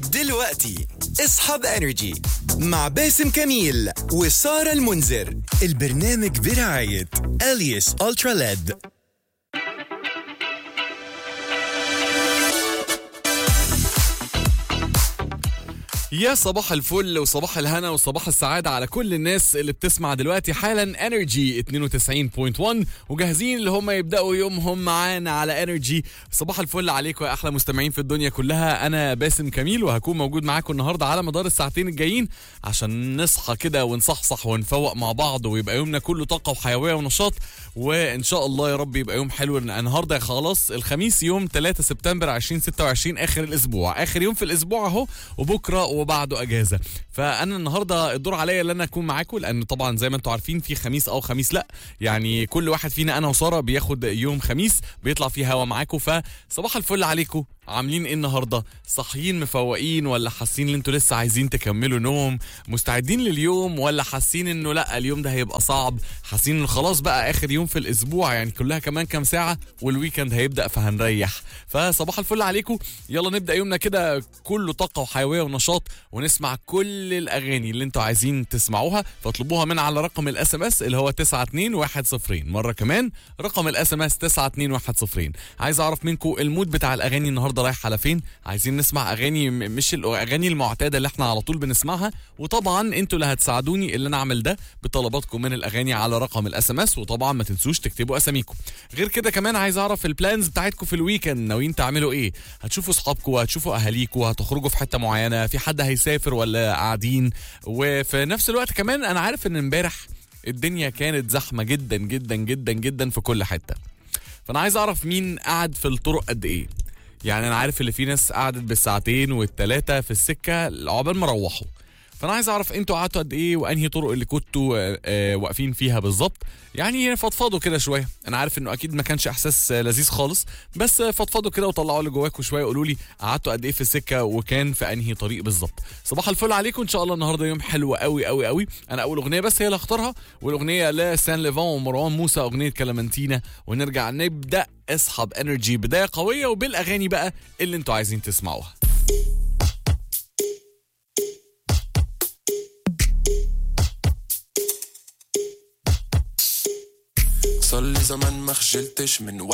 دلوقتي اصحاب انرجي مع باسم كميل وسارة المنذر البرنامج برعاية اليس الترا ليد يا صباح الفل وصباح الهنا وصباح السعادة على كل الناس اللي بتسمع دلوقتي حالا انرجي 92.1 وجاهزين اللي هم يبدأوا يومهم معانا على انرجي صباح الفل عليكم يا احلى مستمعين في الدنيا كلها انا باسم كميل وهكون موجود معاكم النهارده على مدار الساعتين الجايين عشان نصحى كده ونصحصح ونفوق مع بعض ويبقى يومنا كله طاقة وحيوية ونشاط وان شاء الله يا رب يبقى يوم حلو النهارده خلاص الخميس يوم 3 سبتمبر 2026 اخر الاسبوع اخر يوم في الاسبوع اهو وبكره وبعده اجازه فانا النهارده الدور عليا ان انا اكون معاكم لان طبعا زي ما انتم عارفين في خميس او خميس لا يعني كل واحد فينا انا وساره بياخد يوم خميس بيطلع فيه هوا معاكم فصباح الفل عليكم عاملين ايه النهارده صاحيين مفوقين ولا حاسين ان انتوا لسه عايزين تكملوا نوم مستعدين لليوم ولا حاسين انه لا اليوم ده هيبقى صعب حاسين انه خلاص بقى اخر يوم في الاسبوع يعني كلها كمان كام ساعه والويكند هيبدا فهنريح فصباح الفل عليكم يلا نبدا يومنا كده كله طاقه وحيويه ونشاط ونسمع كل الاغاني اللي انتوا عايزين تسمعوها فاطلبوها من على رقم الاس ام اس اللي هو 92110 مره كمان رقم الاس ام اس 92110 عايز اعرف منكم المود بتاع الاغاني النهارده رايح على فين عايزين نسمع اغاني م- مش الاغاني المعتاده اللي احنا على طول بنسمعها وطبعا انتوا اللي هتساعدوني اللي انا اعمل ده بطلباتكم من الاغاني على رقم الاس ام اس وطبعا ما تنسوش تكتبوا اساميكم غير كده كمان عايز اعرف البلانز بتاعتكم في الويكند ناويين تعملوا ايه هتشوفوا اصحابكم هتشوفوا اهاليكم هتخرجوا في حته معينه في حد هيسافر ولا قاعدين وفي نفس الوقت كمان انا عارف ان امبارح الدنيا كانت زحمه جدا جدا جدا جدا في كل حته فانا عايز اعرف مين قعد في الطرق قد ايه يعني انا عارف اللي في ناس قعدت بالساعتين والثلاثه في السكه عقبال ما روحوا فانا عايز اعرف انتوا قعدتوا قد ايه وانهي طرق اللي كنتوا آه، آه، واقفين فيها بالظبط يعني فضفضوا كده شويه انا عارف انه اكيد ما كانش احساس آه، لذيذ خالص بس آه، فضفضوا كده وطلعوا اللي جواكم شويه قولوا لي قعدتوا قد ايه في السكه وكان في انهي طريق بالظبط صباح الفل عليكم ان شاء الله النهارده يوم حلو قوي قوي قوي انا اول اغنيه بس هي اللي اختارها والاغنيه لسان ليفان ومروان موسى اغنيه كلامنتينا ونرجع نبدا اصحاب انرجي بدايه قويه وبالاغاني بقى اللي انتوا عايزين تسمعوها صار لي زمان ما خجلتش من